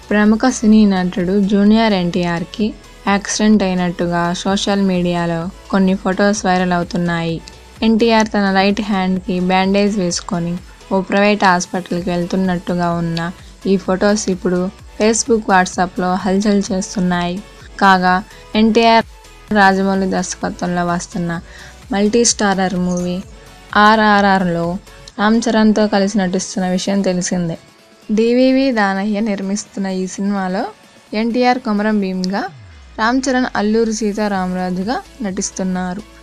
ప్రముఖ సినీ నటుడు జూనియర్ ఎన్టీఆర్కి యాక్సిడెంట్ అయినట్టుగా సోషల్ మీడియాలో కొన్ని ఫొటోస్ వైరల్ అవుతున్నాయి ఎన్టీఆర్ తన రైట్ హ్యాండ్కి బ్యాండేజ్ వేసుకొని ఓ ప్రైవేట్ హాస్పిటల్కి వెళ్తున్నట్టుగా ఉన్న ఈ ఫొటోస్ ఇప్పుడు ఫేస్బుక్ వాట్సాప్లో హల్చల్ చేస్తున్నాయి కాగా ఎన్టీఆర్ రాజమౌళి దర్శకత్వంలో వస్తున్న మల్టీ స్టారర్ మూవీ ఆర్ఆర్ఆర్లో రామ్ చరణ్తో కలిసి నటిస్తున్న విషయం తెలిసిందే డివివి దానయ్య నిర్మిస్తున్న ఈ సినిమాలో ఎన్టీఆర్ కొమరం భీమ్గా రామ్ చరణ్ అల్లూరి సీతారామరాజుగా నటిస్తున్నారు